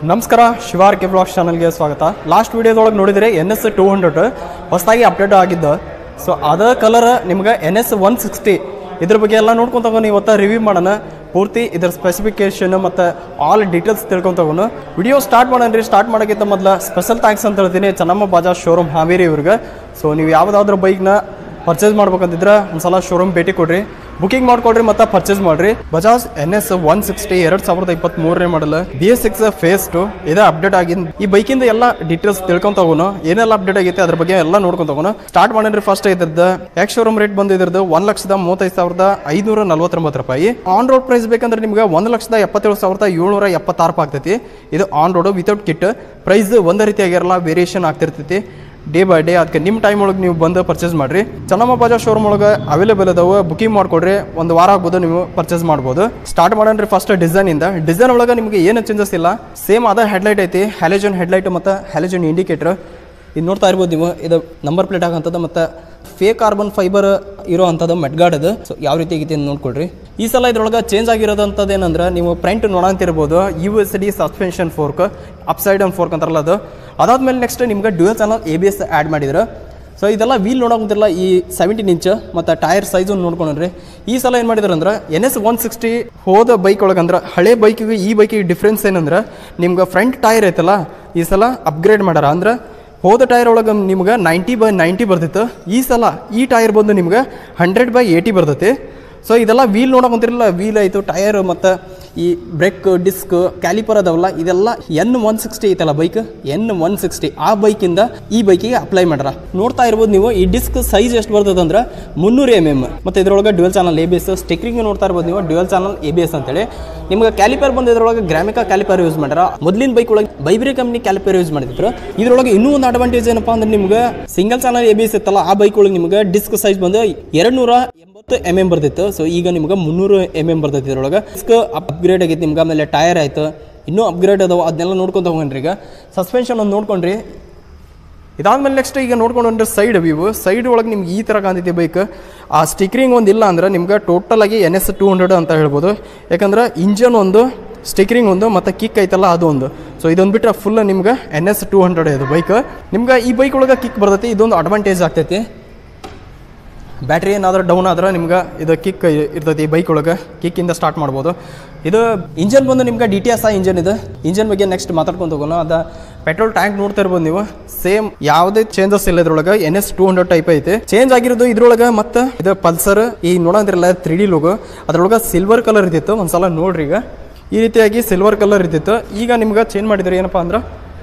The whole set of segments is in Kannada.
ನಮಸ್ಕಾರ ಶಿವಾರ್ ಕೆ ಬ್ಲಾಗ್ ಚಾನಲ್ಗೆ ಸ್ವಾಗತ ಲಾಸ್ಟ್ ವಿಡಿಯೋದೊಳಗೆ ನೋಡಿದರೆ ಎನ್ ಎಸ್ ಟೂ ಹಂಡ್ರೆಡ್ ಹೊಸದಾಗಿ ಅಪ್ಡೇಟ್ ಆಗಿದ್ದು ಸೊ ಅದ ಕಲರ್ ನಿಮ್ಗೆ ಎನ್ ಎಸ್ ಒನ್ ಸಿಕ್ಸ್ಟಿ ಇದ್ರ ಬಗ್ಗೆ ಎಲ್ಲ ನೋಡ್ಕೊಂತ ತಗೊಂಡು ಇವತ್ತು ರಿವ್ಯೂ ಮಾಡೋಣ ಪೂರ್ತಿ ಇದ್ರ ಸ್ಪೆಸಿಫಿಕೇಶನ್ ಮತ್ತು ಆಲ್ ಡೀಟೇಲ್ಸ್ ತಿಳ್ಕೊಂತ ತಗೊಂಡು ವಿಡಿಯೋ ಸ್ಟಾರ್ಟ್ ಮಾಡೋಣ ಸ್ಟಾರ್ಟ್ ಮಾಡೋಕ್ಕಿಂತ ಮೊದಲು ಸ್ಪೆಷಲ್ ಥ್ಯಾಂಕ್ಸ್ ಅಂತ ಹೇಳ್ತೀನಿ ಚೆನ್ನಮ್ಮ ಬಾಜಾಜ್ ಶೋರೂಮ್ ಹಾವೇರಿ ಇವ್ರಿಗೆ ಸೊ ನೀವು ಯಾವುದಾದ್ರೂ ಬೈಕ್ನ ಪರ್ಚೇಸ್ ಮಾಡ್ಬೇಕಂತಿದ್ರೆ ಒಂದ್ಸಲ ಶೋರೂಮ್ ಭೇಟಿ ಕೊಡ್ರಿ ಬುಕಿಂಗ್ ಮಾಡ್ಕೊಡ್ರಿ ಮತ್ತೆ ಪರ್ಚೇಸ್ ಮಾಡ್ರಿ Bajaj N S one sixty ಎರಡ್ ಸಾವಿರದ ಇಪ್ಪತ್ತ್ ಮೂರನೇ model B S six phase two ಇದೇ ಅಪ್ಡೇಟ್ ಆಗಿನ್ ಈ ಬೈಕಿಂದ ಎಲ್ಲ ಡೀಟೇಲ್ಸ್ ತಿಳ್ಕೊಂತ ಹೋಗೋಣ ಏನೆಲ್ಲ ಅಪ್ಡೇಟ್ ಆಗೈತೆ ಅದ್ರ ಬಗ್ಗೆ ಎಲ್ಲ ನೋಡ್ಕೊಂತ ಹೋಗೋಣ ಸ್ಟಾರ್ಟ್ ಮಾಡಿದ್ರಿ ಫಸ್ಟ್ ಇದ್ರದ್ದು ಎಕ್ಸ್ ಶೋರೂಮ್ ರೇಟ್ ಬಂದು ಇದ್ರದ್ದು ಒಂದ್ ಲಕ್ಷದ ಮೂವತ್ತೈದು ಸಾವಿರದ ಐನೂರ ನಲ್ವತ್ತೊಂಬತ್ತು ರೂಪಾಯಿ ಆನ್ ರೋಡ್ ಪ್ರೈಸ್ ಬೇಕಂದ್ರೆ ನಿಮ್ಗೆ ಒಂದು ಲಕ್ಷದ ಎಪ್ಪತ್ತೇಳು ಸಾವಿರದ ಏಳ್ನೂರ ಎಪ್ಪತ್ತಾರು ರೂಪಾಯಿ ಆಗ್ತೈತಿ ಇದು on road without kit price ಒಂದೇ ರೀತಿ ಆಗಿರಲ್ಲ ವೇರಿಯೇಷನ್ ಆಗ್ತಿರ್ತೈತಿ ಡೇ ಬೈ ಡೇ ಅದಕ್ಕೆ ನಿಮ್ಮ ಟೈಮ್ ಒಳಗೆ ನೀವು ಬಂದು ಪರ್ಚೇಸ್ ಮಾಡಿರಿ ಚೆನ್ನಮ್ಮ ಬಾಜಾರ್ ಶೋರೂಮ್ ಒಳಗೆ ಅವೈಲೇಬಲ್ ಅದಾವೆ ಬುಕಿಂಗ್ ಮಾಡ್ಕೊಡ್ರಿ ಒಂದು ವಾರ ಆಗ್ಬೋದು ನೀವು ಪರ್ಚೇಸ್ ಮಾಡ್ಬೋದು ಸ್ಟಾರ್ಟ್ ಮಾಡೋಣ್ರಿ ಫಸ್ಟ್ ಡಿಸೈನಿಂದ ಡಿಸೈನ್ ಒಳಗೆ ನಿಮಗೆ ಏನು ಚೇಂಜಸ್ ಇಲ್ಲ ಸೇಮ್ ಅದ ಹೆಡ್ಲೈಟ್ ಐತಿ ಹ್ಯಾಲಜನ್ ಹೆಡ್ಲೈಟ್ ಮತ್ತು ಹ್ಯಾಲಜನ್ ಇಂಡಿಕೇಟರ್ ಇದು ನೋಡ್ತಾ ಇರ್ಬೋದು ನೀವು ಇದು ನಂಬರ್ ಪ್ಲೇಟ್ ಆಗಂಥದ್ದು ಮತ್ತು ಫೇಕ್ ಕಾರ್ಬನ್ ಫೈಬರ್ ಇರೋ ಅಂಥದ್ದು ಮೆಡ್ಗಾಡ್ ಅದು ಸೊ ಯಾವ ರೀತಿ ಆಗೈತಿ ಅಂತ ನೋಡ್ಕೊಳ್ರಿ ಈ ಸಲ ಇದ್ರೊಳಗೆ ಚೇಂಜ್ ಆಗಿರೋದಂಥದ್ದು ಏನಂದ್ರೆ ನೀವು ಪ್ರಿಂಟ್ ನೋಡಂತಿರ್ಬೋದು U S D suspension fork upside down fork ಅಂತಾರಲ್ಲ ಅದು ಅದಾದ್ಮೇಲೆ ನೆಕ್ಸ್ಟ್ ನಿಮ್ಗೆ dual channel A B S add ಮಾಡಿದ್ರು ಸೊ ಇದೆಲ್ಲ ವೀಲ್ ನೋಡೋಂತಿಲ್ಲ ಈ ಸೆವೆಂಟೀನ್ ಇಂಚ್ ಮತ್ತು ಟೈರ್ ಸೈಜು ನೋಡ್ಕೊಂಡ್ರಿ ಈ ಸಲ ಏನು ಮಾಡಿದ್ರು ಅಂದ್ರೆ ಎನ್ ಎಸ್ ಒನ್ ಸಿಕ್ಸ್ಟಿ ಹೋದ ಬೈಕ್ ಒಳಗೆ ಅಂದ್ರೆ ಹಳೆ ಬೈಕಿಗೆ ಈ ಬೈಕಿಗೆ ಡಿಫ್ರೆನ್ಸ್ ಏನಂದ್ರೆ ನಿಮ್ಗೆ ಫ್ರಂಟ್ ಟೈರ್ ಐತಲ್ಲ ಈ ಸಲ ಅಪ್ಗ್ರೇಡ್ ಮಾಡ್ಯಾರ ಅಂದ್ರೆ ಹೋದ ಟೈರ್ ಒಳಗೆ ನಿಮ್ಗೆ ನೈಂಟಿ ಬೈ ನೈಂಟಿ ಬರ್ತಿತ್ತು ಈ ಸಲ ಈ ಟೈರ್ ಬಂದು ನಿಮ್ಗೆ ಹಂಡ್ರೆಡ್ ಬೈ ಏಯ್ಟಿ ಬರ್ತೈತಿ ಸೊ ಇದೆಲ್ಲ ವೀಲ್ ನೋಡೋಕೊಂತಿರಲ್ಲ ವೀಲ್ ಆಯಿತು ಟೈರ್ ಮತ್ತು ಈ ಬ್ರೇಕ್ ಡಿಸ್ಕ್ ಕ್ಯಾಲಿಪರ್ ಅದಾವಲ್ಲ ಇದೆಲ್ಲ ಎನ್ ಒನ್ ಸಿಕ್ಸ್ಟಿ ಐತಲ್ಲ ಬೈಕ್ ಎನ್ ಒನ್ ಸಿಕ್ಸ್ಟಿ ಆ ಬೈಕಿಂದ ಈ ಬೈಕಿಗೆ ಅಪ್ಲೈ ಮಾಡ್ಯಾರ ನೋಡ್ತಾ ಇರ್ಬೋದು ನೀವು ಈ ಡಿಸ್ಕ್ ಸೈಜ್ ಎಷ್ಟು ಬರ್ತದೆ ಅಂದ್ರೆ ಮುನ್ನೂರು ಎಮ್ ಎಮ್ ಮತ್ತು ಇದ್ರೊಳಗೆ dual channel A B S stickering ನೋಡ್ತಾ ಇರ್ಬೋದು ನೀವು dual channel A B S ಅಂತೇಳಿ ನಿಮ್ಗೆ ಕ್ಯಾಲಿಪರ್ ಬಂದು ಇದ್ರೊಳಗೆ ಗ್ರಾಮಿಕಾ ಕ್ಯಾಲಿಪರ್ ಯೂಸ್ ಮಾಡ್ಯಾರ ಮೊದಲಿನ ಬೈಕ್ ಒಳಗೆ ಬೈಬ್ರಿ ಕಂಪ್ನಿ ಕ್ಯಾಲಿಪರ್ ಯೂಸ್ ಮಾಡಿದ್ರು ಇದ್ರೊಳಗೆ ಇನ್ನೂ ಒಂದು ಅಡ್ವಾಂಟೇಜ್ ಏನಪ್ಪಾ ಅಂದ್ರೆ ನಿಮ್ಗೆ single channel A B S ಇತ್ತಲ್ಲ ಆ ಬೈಕ್ ಒಳಗೆ ನಿಮ್ಗೆ ಡಿಸ್ಕ್ ಸೈಜ್ ಬಂದು ಎರಡು ನೂರ ಎಂಬತ್ತು ಎಮ್ ಎಮ್ ಬರ್ತಿತ್ತು ಸೊ ಈಗ ನಿಮ್ಗೆ ಮುನ್ನೂರು ಎಮ್ ಎಮ್ ಬರ್ತೈತಿ ಇದ್ರೊಳಗೆ ಡಿಸ್ಕ್ ಅಪ್ಗ್ರೇಡ್ ಆಗೈತಿ ನಿಮ್ಗೆ ಆಮೇಲೆ ಟೈರ್ ಆಯ್ತು ಇನ್ನೂ ಅಪ್ಗ್ರೇಡ್ ಅದಾವ ಅದನ್ನೆಲ್ಲ ನೋಡ್ಕೊಂತ ಹೋಗ್ರಿ ಈಗ ಸಸ್ಪೆನ್ಷನ್ ಒಂದು ನೋಡ್ಕೊಂಡ್ರಿ ಇದಾದ್ಮೇಲೆ ನೆಕ್ಸ್ಟ್ ಈಗ ನೋಡ್ಕೊಂಡು ಅಂದ್ರೆ ಸೈಡ್ ವ್ಯೂ ಸೈಡ್ ಒಳಗೆ ನಿಮ್ಗೆ ಈ ಥರ ಕಾಣ್ತೈತಿ ಬೈಕ್ ಆ ಸ್ಟಿಕ್ರಿಂಗ್ ಒಂದು ಇಲ್ಲ ಅಂದ್ರೆ ನಿಮ್ಗೆ ಟೋಟಲ್ ಆಗಿ ಎನ್ ಎಸ್ ಟೂ ಹಂಡ್ರೆಡ್ ಅಂತ ಹೇಳ್ಬೋದು ಯಾಕಂದ್ರೆ ಇಂಜನ್ ಒಂದು ಸ್ಟಿಕ್ರಿಂಗ್ ಒಂದು ಮತ್ತು ಕಿಕ್ ಐತಲ್ಲ ಅದು ಒಂದು ಸೊ ಇದೊಂದು ಬಿಟ್ಟರೆ ಫುಲ್ ನಿಮ್ಗೆ ಎನ್ ಎಸ್ ಟೂ ಹಂಡ್ರೆಡ್ ಇದು ಬೈಕ್ ನಿಮ್ಗೆ ಈ ಬೈಕ್ ಒಳಗೆ ಕಿಕ್ ಬರ್ತೈತಿ ಇದೊಂದು ಅಡ್ವಾಂಟೇಜ್ ಆಗ್ತೈತಿ ಬ್ಯಾಟ್ರಿ ಏನಾದರೂ ಡೌನ್ ಆದ್ರೆ ನಿಮ್ಗೆ ಇದು ಕಿಕ್ ಇರ್ತೈತಿ ಬೈಕ್ ಒಳಗೆ ಕಿಕ್ಕಿಂದ ಸ್ಟಾರ್ಟ್ ಮಾಡ್ಬೋದು ಇದು ಇಂಜನ್ ಬಂದು ನಿಮ್ಗೆ ಡಿ ಟಿ ಎಸ್ ಆ ಇಂಜನ್ ಇದು ಇಂಜನ್ ಬಗ್ಗೆ ನೆಕ್ಸ್ಟ್ ಮಾತಾಡ್ಕೊಂಡು ಹೋಗೋಣ ಅದ ಪೆಟ್ರೋಲ್ ಟ್ಯಾಂಕ್ ನೋಡ್ತಾ ಇರ್ಬೋದು ನೀವು ಸೇಮ್ ಯಾವುದೇ ಚೇಂಜಸ್ ಇಲ್ಲ ಇದ್ರೊಳಗೆ N S two hundred type ಐತಿ ಚೇಂಜ್ ಆಗಿರೋದು ಇದ್ರೊಳಗೆ ಮತ್ತೆ ಇದು ಪಲ್ಸರ್ ಈ ನೋಡೋದ್ರಲ್ಲ ತ್ರೀ ಡಿ ಲೋಗೋ ಅದ್ರೊಳಗೆ ಸಿಲ್ವರ್ ಕಲರ್ ಇದ್ದಿತ್ತು ಒಂದ್ಸಲ ನೋಡ್ರಿ ಈಗ ಈ ರೀತಿಯಾಗಿ ಸಿಲ್ವರ್ ಕಲರ್ ಇದ್ದಿತ್ತು ಈಗ ನಿಮ್ಗೆ ಚೇಂಜ್ ಮಾಡಿದ್ರೆ ಏನಪ್ಪಾ ಅಂದ್ರೆ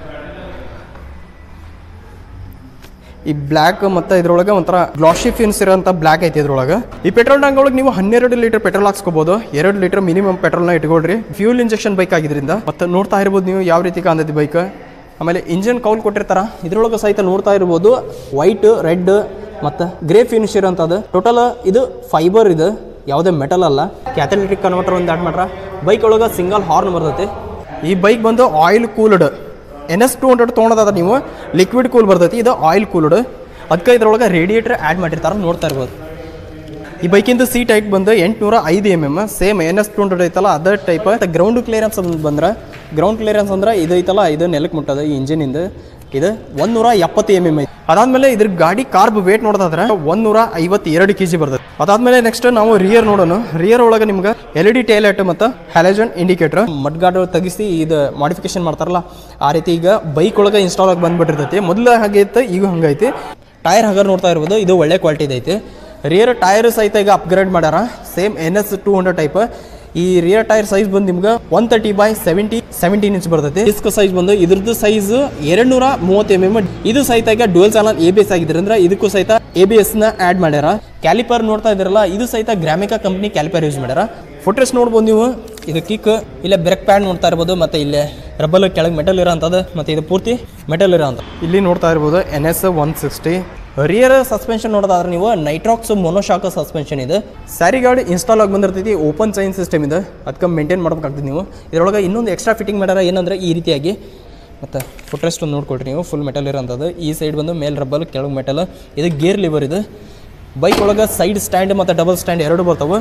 ಈ ಬ್ಲ್ಯಾಕ್ ಮತ್ತು ಇದ್ರೊಳಗೆ ಒಂಥರ ಗ್ಲಾಶಿ ಫಿನ್ಸ್ ಇರೋಂಥ ಬ್ಲ್ಯಾಕ್ ಐತಿ ಇದ್ರೊಳಗೆ ಈ ಪೆಟ್ರೋಲ್ ಟ್ಯಾಂಕ್ ಒಳಗೆ ನೀವು ಹನ್ನೆರಡು ಲೀಟರ್ ಪೆಟ್ರೋಲ್ ಹಾಕ್ಸ್ಕೋಬಹುದು ಎರಡು ಲೀಟರ್ ಮಿನಿಮಮ್ ಪೆಟ್ರೋಲ್ನ ಇಟ್ಕೊಳ್ರಿ ಫ್ಯೂಲ್ ಇಂಜೆಕ್ಷನ್ ಬೈಕ್ ಆಗಿದ್ರಿಂದ ಮತ್ತೆ ನೋಡ್ತಾ ಇರ್ಬೋದು ನೀವು ಯಾವ ರೀತಿ ಕಾಣ್ತೈತಿ ಬೈಕ್ ಆಮೇಲೆ ಇಂಜಿನ್ ಕೌಲ್ ಕೊಟ್ಟಿರ್ತಾರ ಇದ್ರೊಳಗೆ ಸಹಿತ ನೋಡ್ತಾ ಇರ್ಬೋದು ವೈಟ್ ರೆಡ್ ಮತ್ತು ಗ್ರೇ ಫಿನಿಶ್ ಇರೋಂಥದ್ದು ಟೋಟಲ್ ಇದು ಫೈಬರ್ ಇದು ಯಾವುದೇ ಮೆಟಲ್ ಅಲ್ಲ ಕ್ಯಾಥಲಿಟಿಕ್ ಕನ್ವರ್ಟರ್ ಒಂದು ಆ್ಯಡ್ ಮಾಡ್ರ ಬೈಕ್ ಒಳಗೆ ಸಿಂಗಲ್ ಹಾರ್ನ್ ಬರ್ತೈತಿ ಈ ಬೈಕ್ ಬಂದು oil cooled N S two hundred ತೊಗೊಳೋದಾದ್ರೆ ನೀವು ಲಿಕ್ವಿಡ್ ಕೂಲ್ ಬರ್ತೈತಿ ಇದು ಆಯಿಲ್ ಕೂಲ್ಡ್ ಅದಕ್ಕೆ ಇದ್ರೊಳಗೆ ರೇಡಿಯೇಟರ್ ಆ್ಯಡ್ ಮಾಡಿರ್ತಾರೆ ನೋಡ್ತಾ ಇರ್ಬೋದು ಈ ಬೈಕಿಂದ ಸೀಟ್ ಹೈಟ್ ಬಂದು ಎಂಟುನೂರ ಐದು M M same N S two hundred ಐತಲ್ಲ ಅದೇ ಟೈಪ್ ಗ್ರೌಂಡ್ ಕ್ಲಿಯರೆನ್ಸ್ ಅಂತ ಬಂದ್ರೆ ಗ್ರೌಂಡ್ ಕ್ಲಿಯರೆನ್ಸ್ ಅಂದ್ರೆ ಇದು ಐತಲ್ಲ ಇದು ನೆಲಕ್ಕೆ ಮುಟ್ಟದ ಈ ಇಂಜಿನಿಂದ ಇದು ಒಂದೂರ ಎಪ್ಪತ್ತು ಎಮ್ ಎಮ್ ಐತಿ ಅದಾದ್ಮೇಲೆ ಇದ್ರ ಗಾಡಿ ಕಾರ್ಬ್ ವೇಟ್ ನೋಡೋದಾದ್ರೆ ಒಂದೂರ ಐವತ್ತೆರಡು ಕೆ ಜಿ ಬರ್ತದೆ ಅದಾದ್ಮೇಲೆ ನೆಕ್ಸ್ಟ್ ನಾವು ರಿಯರ್ ನೋಡೋಣ ರಿಯರ್ ಒಳಗೆ ನಿಮ್ಗೆ ಎಲ್ ಇ ಡಿ ಟೈಲೈಟ್ ಮತ್ತು ಹ್ಯಾಲಜನ್ ಇಂಡಿಕೇಟರ್ ಮಡ್ಗಾಡ್ ತೆಗಿಸಿ ಇದು ಮಾಡಿಫಿಕೇಶನ್ ಮಾಡ್ತಾರಲ್ಲ ಆ ರೀತಿ ಈಗ ಬೈಕ್ ಒಳಗೆ ಇನ್ಸ್ಟಾಲ್ ಆಗಿ ಬಂದ್ಬಿಟ್ಟಿರ್ತೈತಿ ಮೊದಲು ಹಾಗೆ ಇತ್ತು ಈಗ ಹಂಗೈತಿ ಟೈರ್ ಹಗರ್ ನೋಡ್ತಾ ಇರ್ಬೋದು ಇದು ಒಳ್ಳೆ ಕ್ವಾಲಿಟಿ ಐತಿ ರಿಯರ್ ಟೈರ್ ಸಹಿತ ಈಗ ಅಪ್ಗ್ರೇಡ್ ಮಾಡ್ಯಾರ same N S two hundred type ಈ ರಿಯರ್ ಟೈರ್ ಸೈಜ್ ಬಂದು ನಿಮ್ಗೆ one thirty by seventy seventeen inch ಬರ್ತೈತಿ ಡಿಸ್ಕ್ ಸೈಜ್ ಬಂದು ಇದ್ರದ್ದು ಸೈಜ್ ಎರಡು ನೂರ ಮೂವತ್ತು ಎಮ್ ಎಮ್ ಇದು ಸಹಿತ ಈಗ dual channel A B S ಆಗಿದ್ರಿಂದ ಇದಕ್ಕೂ ಸಹಿತ ಎ ಬಿ ಎಸ್ ನ ಆಡ್ ಮಾಡ್ಯಾರ ಕ್ಯಾಲಿಪರ್ ನೋಡ್ತಾ ಇದ್ರಲ್ಲ ಇದು ಸಹಿತ ಗ್ರಾಮಿಕಾ ಕಂಪ್ನಿ ಕ್ಯಾಲಿಪರ್ ಯೂಸ್ ಮಾಡ್ಯಾರ ಫುಟ್ರೆಸ್ ನೋಡ್ಬೋದು ನೀವು ಇದು ಕಿಕ್ ಇಲ್ಲೇ ಬ್ರೇಕ್ ಪ್ಯಾಡ್ ನೋಡ್ತಾ ಇರ್ಬೋದು ಮತ್ತೆ ಇಲ್ಲೇ ರಬ್ಬಲ್ ಕೆಳಗೆ ಮೆಟಲ್ ಇರೋ ಅಂಥದ್ದು ಮತ್ತೆ ಇದು ಪೂರ್ತಿ ಮೆಟಲ್ ಇರೋ ಅಂತ ಇಲ್ಲಿ ನೋಡ್ತಾ ಇರ್ಬೋದು N S one sixty rear suspension ನೋಡೋದಾದ್ರೆ ನೀವು ನೈಟ್ರಾಕ್ಸ್ ಮೊನೋಶಾಕ ಸಸ್ಪೆನ್ಷನ್ ಇದೆ ಸ್ಯಾರಿ ಗಾಡಿ ಇನ್ಸ್ಟಾಲ್ ಆಗಿ ಬಂದಿರ್ತೈತಿ ಓಪನ್ ಚೈನ್ ಸಿಸ್ಟಮ್ ಇದೆ ಅದಕ್ಕೆ ಮೇಂಟೈನ್ ಮಾಡ್ಬೇಕಾಗ್ತದೆ ನೀವು ಇದರೊಳಗೆ ಇನ್ನೊಂದು ಎಕ್ಸ್ಟ್ರಾ ಫಿಟ್ಟಿಂಗ್ ಮಾಡ್ಯಾರ ಏನಂದ್ರೆ ಈ ರೀತಿಯಾಗಿ ಮತ್ತು ಫುಟ್ರೆಸ್ಟ್ ಒಂದು ನೋಡ್ಕೊಳ್ರಿ ನೀವು ಫುಲ್ ಮೆಟಲ್ ಇರೋಂಥದ್ದು ಈ ಸೈಡ್ ಬಂದು ಮೇಲ್ ರಬ್ಬಲ್ ಕೆಳಗೆ ಮೆಟಲ್ ಇದು ಗೇರ್ ಲಿವರ್ ಇದು ಬೈಕ್ ಒಳಗೆ ಸೈಡ್ ಸ್ಟ್ಯಾಂಡ್ ಮತ್ತು ಡಬಲ್ ಸ್ಟ್ಯಾಂಡ್ ಎರಡು ಬರ್ತಾವೆ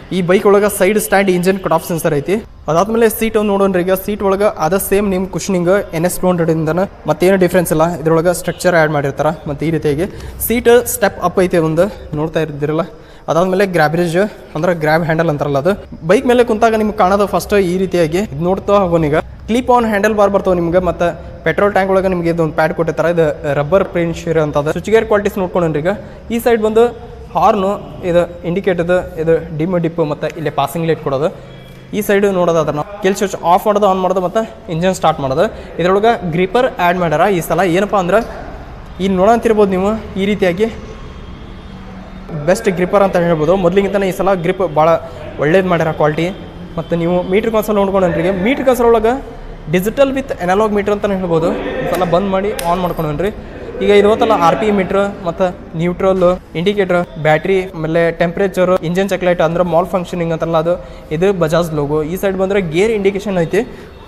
ಈ ಬೈಕ್ ಒಳಗೆ side stand engine cut off sensor ಐತಿ ಅದಾದ್ಮೇಲೆ ಸೀಟ್ ಒಂದು ನೋಡೋಣ್ರಿ ಈಗ ಸೀಟ್ ಒಳಗೆ ಅದ ಸೇಮ್ ನಿಮ್ಮ ಕುಷನಿಂಗ್ ಎನ್ ಎಸ್ ಟು ಹಂಡ್ರೆಡಿಂದನ ಮತ್ತೇನು ಡಿಫ್ರೆನ್ಸ್ ಇಲ್ಲ ಇದ್ರೊಳಗೆ ಸ್ಟ್ರಕ್ಚರ್ ಆ್ಯಡ್ ಮಾಡಿರ್ತಾರೆ ಮತ್ತು ಈ ರೀತಿಯಾಗಿ ಸೀಟ್ ಸ್ಟೆಪ್ ಅಪ್ ಐತಿ ಒಂದು ನೋಡ್ತಾ ಇರ್ದಿರಲ್ಲ ಅದಾದ್ಮೇಲೆ ಗ್ರಾಬ್ರೇಜ್ ಅಂದ್ರೆ ಗ್ರಾಬ್ ಹ್ಯಾಂಡಲ್ ಅಂತಾರಲ್ಲ ಅದು ಬೈಕ್ ಮೇಲೆ ಕುಂತಾಗ ನಿಮ್ಗೆ ಕಾಣೋದು ಫಸ್ಟ್ ಈ ರೀತಿಯಾಗಿ ಇದು ನೋಡ್ತಾ ಹೋಗೋನೀಗ ಕ್ಲಿಪ್ ಆನ್ ಹ್ಯಾಂಡಲ್ ಬಾರ್ ಬರ್ತಾವೆ ನಿಮ್ಗೆ ಮತ್ತು ಪೆಟ್ರೋಲ್ ಟ್ಯಾಂಕ್ ಒಳಗೆ ನಿಮಗೆ ಇದೊಂದು ಪ್ಯಾಡ್ ಕೊಟ್ಟಿರ್ತಾರೆ ಇದು ರಬ್ಬರ್ ಪ್ರಿಂಟ್ ಶೀರ್ ಅಂತ ಸ್ವಿಚ್ ಗೇರ್ ಕ್ವಾಲಿಟೀಸ್ ನೋಡ್ಕೊಂಡ್ರಿ ಈಗ ಈ ಸೈಡ್ ಬಂದು ಹಾರ್ನು ಇದು ಇಂಡಿಕೇಟರ್ ಇದು ಡಿಮ್ ಡಿಪ್ ಮತ್ತು ಇಲ್ಲಿ ಪಾಸಿಂಗ್ ಲೈಟ್ ಕೊಡೋದು ಈ ಸೈಡ್ ನೋಡೋದಾದ್ರೆ ನಾವು ಕೆಲ್ ಸ್ವಿಚ್ ಆಫ್ ಮಾಡೋದು ಆನ್ ಮಾಡೋದು ಮತ್ತು ಇಂಜನ್ ಸ್ಟಾರ್ಟ್ ಮಾಡೋದು ಇದ್ರೊಳಗೆ ಗ್ರಿಪರ್ ಆ್ಯಡ್ ಮಾಡ್ಯಾರ ಈ ಸಲ ಏನಪ್ಪ ಅಂದ್ರೆ ಇಲ್ಲಿ ನೋಡಂತಿರ್ಬೋದು ನೀವು ಈ ರೀತಿಯಾಗಿ ಬೆಸ್ಟ್ ಗ್ರಿಪ್ಪರ್ ಅಂತ ಹೇಳ್ಬೋದು ಮೊದಲಿಗಿಂತ ಈ ಸಲ ಗ್ರಿಪ್ ಭಾಳ ಒಳ್ಳೇದು ಮಾಡ್ಯಾರ ಕ್ವಾಲಿಟಿ ಮತ್ತು ನೀವು ಮೀಟ್ರ್ ಕನ್ಸಲ್ ನೋಡ್ಕೊಂಡ್ರಿ ಮೀಟ್ರ್ ಕನ್ಸಲ್ ಒಳಗೆ ಡಿಜಿಟಲ್ ವಿತ್ ಅನಲಾಗ್ ಮೀಟ್ರ್ ಅಂತಲೇ ಹೇಳ್ಬೋದು ಈ ಸಲ ಬಂದ್ ಮಾಡಿ ಆನ್ ಮಾಡ್ಕೊಂಡ್ರಿ ಈಗ ಇರುತ್ತಲ್ಲ ಆರ್ ಪಿ ಮೀಟ್ರ್ ಮತ್ತು ನ್ಯೂಟ್ರಲ್ ಇಂಡಿಕೇಟರ್ ಬ್ಯಾಟ್ರಿ ಆಮೇಲೆ ಟೆಂಪ್ರೇಚರ್ ಇಂಜಿನ್ ಚೆಕ್ಲೈಟ್ ಅಂದ್ರೆ ಮಾಲ್ ಫಂಕ್ಷನಿಂಗ್ ಅಂತಲ್ಲ ಅದು ಇದು ಬಜಾಜ್ ಲೋಗೋ ಈ ಸೈಡ್ ಬಂದರೆ ಗೇರ್ ಇಂಡಿಕೇಶನ್ ಐತಿ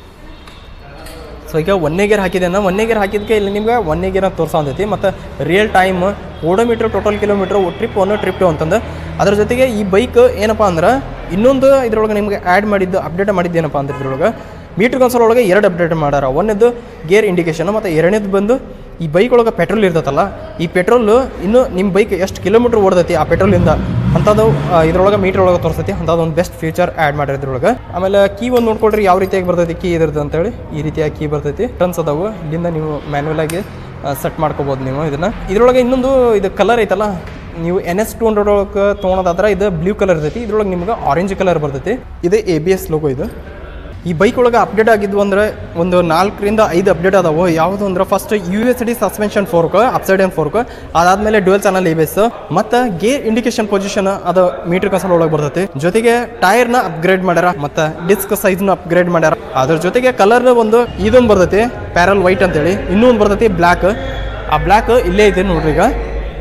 ಸೊ ಈಗ ಒಂದೇ ಗೇರ್ ಹಾಕಿದೆ ಅಂದ್ರೆ ಒಂದೇ ಗೇರ್ ಹಾಕಿದ್ದಕ್ಕೆ ಇಲ್ಲಿ ನಿಮ್ಗೆ ಒಂದೇ ಗೇರ್ ಅಂತ ತೋರಿಸೋದೈತಿ ಮತ್ತು real time odometer total kilometre trip one trip two ಅಂತಂದು ಅದ್ರ ಜೊತೆಗೆ ಈ ಬೈಕ್ ಏನಪ್ಪ ಅಂದ್ರೆ ಇನ್ನೊಂದು ಇದ್ರೊಳಗೆ ನಿಮ್ಗೆ ಆ್ಯಡ್ ಮಾಡಿದ್ದು ಅಪ್ಡೇಟ್ ಮಾಡಿದ್ದು ಏನಪ್ಪ ಅಂದ್ರೆ ಇದ್ರೊಳಗೆ ಮೀಟ್ರ್ ಕನ್ಸೋಲ್ ಒಳಗೆ ಎರಡು ಅಪ್ಡೇಟ್ ಮಾಡ್ಯಾರ ಒಂದನೇದು ಗೇರ್ ಇಂಡಿಕೇಶನ್ ಮತ್ತು ಎರಡನೇದು ಬಂದು ಈ ಬೈಕ್ ಒಳಗೆ ಪೆಟ್ರೋಲ್ ಇರ್ತೈತಲ್ಲ ಈ ಪೆಟ್ರೋಲು ಇನ್ನು ನಿಮ್ಮ ಬೈಕ್ ಎಷ್ಟು ಕಿಲೋಮೀಟ್ರ್ ಓಡ್ತೈತಿ ಆ ಪೆಟ್ರೋಲಿಂದ ಅಂಥದ್ದು ಇದ್ರೊಳಗೆ ಮೀಟ್ರ್ ಒಳಗೆ ತೋರಿಸ್ತೈತಿ ಅಂಥದ್ದು ಒಂದು ಬೆಸ್ಟ್ ಫ್ಯೂಚರ್ ಆ್ಯಡ್ ಮಾಡಿರಿ ಇದ್ರೊಳಗೆ ಆಮೇಲೆ ಕೀ ಒಂದು ನೋಡ್ಕೊಳ್ರಿ ಯಾವ ರೀತಿಯಾಗಿ ಬರ್ತೈತಿ ಕೀ ಇದ್ರದ್ದು ಅಂತೇಳಿ ಈ ರೀತಿಯಾಗಿ ಕೀ ಬರ್ತೈತಿ ಟನ್ಸ್ ಅದಾವು ಇಲ್ಲಿಂದ ನೀವು ಮ್ಯಾನ್ಯಲ್ ಆಗಿ ಸೆಟ್ ಮಾಡ್ಕೋಬೋದು ನೀವು ಇದನ್ನು ಇದ್ರೊಳಗೆ ಇನ್ನೊಂದು ಇದು ಕಲರ್ ಐತಲ್ಲ ನೀವು ಎನ್ ಎಸ್ ಟು ಹಂಡ್ರೆಡ್ ಒಳಗೆ ತೊಗೊಳೋದಾದ್ರೆ ಇದು ಬ್ಲೂ ಕಲರ್ ಇರ್ತೈತಿ ಇದ್ರೊಳಗೆ ನಿಮ್ಗೆ ಆರೆಂಜ್ ಕಲರ್ ಬರ್ತೈತಿ ಇದು ಎ ಬಿ ಎಸ್ ಲೋಗೋ ಇದು ಈ ಬೈಕ್ ಒಳಗೆ ಅಪ್ಡೇಟ್ ಆಗಿದ್ವು ಅಂದ್ರೆ ಒಂದು ನಾಲ್ಕರಿಂದ ಐದು ಅಪ್ಡೇಟ್ ಅದಾವು ಯಾವುದು ಅಂದ್ರೆ first U S D suspension fork upside and fork ಅದಾದ್ಮೇಲೆ ಡ್ಯುಯಲ್ ಚಾನಲ್ ಇ ಎಸ್ ಮತ್ತು ಗೇರ್ ಇಂಡಿಕೇಶನ್ ಪೊಸಿಷನ್ ಅದು ಮೀಟರ್ ಕನ್ಸಲ್ ಒಳಗೆ ಬರ್ತೈತಿ ಜೊತೆಗೆ ಟೈರ್ನ ಅಪ್ಗ್ರೇಡ್ ಮಾಡ್ಯಾರ ಮತ್ತು ಡಿಸ್ಕ್ ಸೈಜ್ನ ಅಪ್ಗ್ರೇಡ್ ಮಾಡ್ಯಾರ ಅದ್ರ ಜೊತೆಗೆ ಕಲರ್ ಒಂದು ಇದೊಂದು ಬರ್ತೈತಿ ಪ್ಯಾರಲ್ ವೈಟ್ ಅಂತೇಳಿ ಇನ್ನೂ ಒಂದು ಬರ್ತೈತಿ ಬ್ಲ್ಯಾಕ್ ಆ ಬ್ಲ್ಯಾಕ್ ಇಲ್ಲೇ ಇದೆ ನೋಡ್ರಿ ಈಗ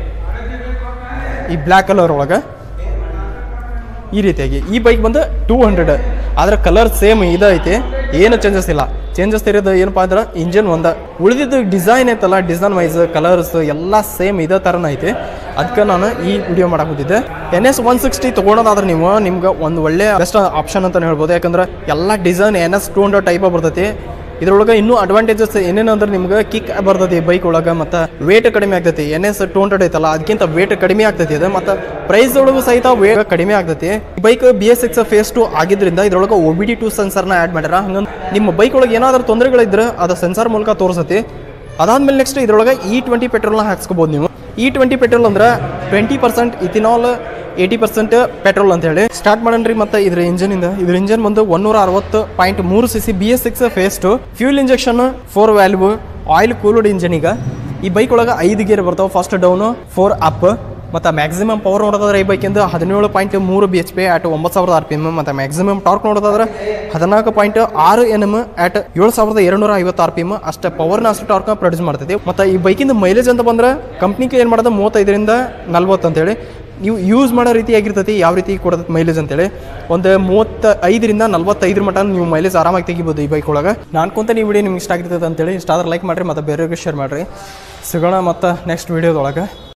ಈ ಬ್ಲ್ಯಾಕ್ ಕಲರ್ ಒಳಗೆ ಈ ರೀತಿಯಾಗಿ ಈ ಬೈಕ್ ಬಂದು ಟೂ ಹಂಡ್ರೆಡ್ ಆದ್ರೆ ಕಲರ್ ಸೇಮ್ ಇದೈತಿ ಏನು ಚೇಂಜಸ್ ಇಲ್ಲ ಚೇಂಜಸ್ ಇರೋದು ಏನಪ್ಪ ಅಂದ್ರೆ ಇಂಜಿನ್ ಒಂದ ಉಳಿದಿದ್ದು ಡಿಸೈನ್ ಐತಲ್ಲ ಡಿಸೈನ್ ವೈಸ್ ಕಲರ್ಸ್ ಎಲ್ಲ ಸೇಮ್ ಇದೇ ಥರನ ಐತಿ ಅದಕ್ಕೆ ನಾನು ಈ ವಿಡಿಯೋ ಮಾಡಾಕುತ್ತಿದ್ದೆ ಎನ್ ಎಸ್ ಒನ್ ಸಿಕ್ಸ್ಟಿ ತೊಗೊಳೋದಾದ್ರೆ ನೀವು ನಿಮ್ಗೆ ಒಂದು ಒಳ್ಳೆ ಬೆಸ್ಟ್ ಆಪ್ಷನ್ ಅಂತ ಹೇಳ್ಬೋದು ಯಾಕಂದ್ರೆ ಎಲ್ಲ design N S two hundred type ಬರ್ತೈತಿ ಇದ್ರೊಳಗೆ ಇನ್ನೂ ಅಡ್ವಾಂಟೇಜಸ್ ಏನೇನಂದ್ರೆ ನಿಮ್ಗೆ ಕಿಕ್ ಬರ್ತೈತಿ ಬೈಕ್ ಒಳಗೆ ಮತ್ತು ವೇಟ್ ಕಡಿಮೆ ಆಗ್ತೈತಿ ಎನ್ ಎಸ್ ಟೂ ಹಂಡ್ರೆಡ್ ಐತಲ್ಲ ಅದಕ್ಕಿಂತ ವೇಟ್ ಕಡಿಮೆ ಆಗ್ತೈತಿ ಅದು ಮತ್ತು ಪ್ರೈಸ್ ಒಳಗೂ ಸಹಿತ ವೇಟ್ ಕಡಿಮೆ ಆಗ್ತೈತಿ bike B S six phase two ಆಗಿದ್ರಿಂದ ಇದ್ರೊಳಗೆ ಒ ಬಿ ಡಿ ಟು ಸೆನ್ಸರ್ನ ಆ್ಯಡ್ ಮಾಡ್ಯಾರ ಹಂಗಂದ್ರೆ ನಿಮ್ಮ ಬೈಕ್ ಒಳಗೆ ಏನಾದರೂ ತೊಂದರೆಗಳಿದ್ರೆ ಅದು ಸೆನ್ಸರ್ ಮೂಲಕ ತೋರಿಸತಿ ಅದಾದ್ಮೇಲೆ ನೆಕ್ಸ್ಟ್ ಇದ್ರೊಳಗೆ ಇ ಟ್ವೆಂಟಿ ಪೆಟ್ರೋಲ್ನ ಹಾಕ್ಸ್ಕೋಬೋದು ನೀವು ಇ ಟ್ವೆಂಟಿ ಪೆಟ್ರೋಲ್ ಅಂದ್ರೆ twenty percent ethanol eighty percent petrol ಅಂತ ಹೇಳಿ ಸ್ಟಾರ್ಟ್ ಮಾಡನ್ರಿ ಮತ್ತೆ ಇದ್ರ ಇಂಜಿನ್ ಇಂದ ಇದ್ರ ಇಂಜಿನ್ ಬಂದು ಒನ್ನೂರ ಅರವತ್ತು ಪಾಯಿಂಟ್ ಮೂರು C C B S six phase two fuel injection four valve oil cooled engine ಈಗ ಈ ಬೈಕ್ ಒಳಗೆ ಐದು ಗೇರ್ ಬರ್ತಾವೆ ಫಸ್ಟ್ ಡೌನು ಫೋರ್ ಅಪ್ ಮತ್ತು ಮ್ಯಾಕ್ಸಿಮಮ್ ಪವರ್ ನೋಡೋದಾದ್ರೆ ಈ ಬೈಕಿಂದ ಹದಿನೇಳು ಪಾಯಿಂಟ್ ಮೂರು ಬಿ ಎಚ್ ಪಿ ಆಟ್ ಒಂಬತ್ತು ಸಾವಿರದ ಆರ್ ಪಿ ಎಮ್ ಮತ್ತು ಮ್ಯಾಕ್ಸಿಮಮ್ ಟಾರ್ಕ್ ನೋಡೋದಾದ್ರೆ ಹದಿನಾಲ್ಕು ಪಾಯಿಂಟ್ ಆರು ಎನ್ ಎಮ್ ಆಟ್ ಏಳು ಸಾವಿರದ ಎರಡುನೂರ ಐವತ್ತು ಆರ್ ಪಿ ಎಮ್ ಅಷ್ಟು ಪವರ್ನ ಅಷ್ಟು ಟಾರ್ಕ್ನ ಪ್ರೊಡ್ಯೂಸ್ ಮಾಡ್ತೈತಿ ಮತ್ತು ಈ ಬೈಕಿಂದ ಮೈಲೇಜ್ ಅಂತ ಬಂದ್ರೆ ಕಂಪ್ನಿಗೆ ಏನು ಮಾಡೋದು ಮೂವತ್ತೈದರಿಂದ ನಲ್ವತ್ತು ಅಂತೇಳಿ ನೀವು ಯೂಸ್ ಮಾಡೋ ರೀತಿ ಆಗಿರ್ತೈತಿ ಯಾವ ರೀತಿ ಕೊಡತೈತಿ ಮೈಲೇಜ್ ಅಂತೇಳಿ ಒಂದು ಮೂವತ್ತ ಐದರಿಂದ ನಲ್ವತ್ತೈದರ ಮಟ್ಟ ನೀವು ಮೈಲೇಜ್ ಆರಾಮಾಗಿ ತೆಗಿಬೋದು ಈ ಬೈಕ್ ಒಳಗೆ ನಾನು ಕುಂತ ನೀವು ವಿಡಿಯೋ ನಿಮ್ಗೆ ಇಷ್ಟ ಆಗಿರ್ತೈತೆ ಅಂತೇಳಿ ಇಷ್ಟ ಆದ್ರೆ ಲೈಕ್ ಮಾಡಿರಿ ಮತ್ತು ಬೇರೆಯವ್ರಿಗೆ ಶೇರ್ ಮಾಡಿರಿ ಸಿಗೋಣ ಮತ್ತು ನೆಕ್ಸ್ಟ್ ವೀಡಿಯೋದೊಳಗೆ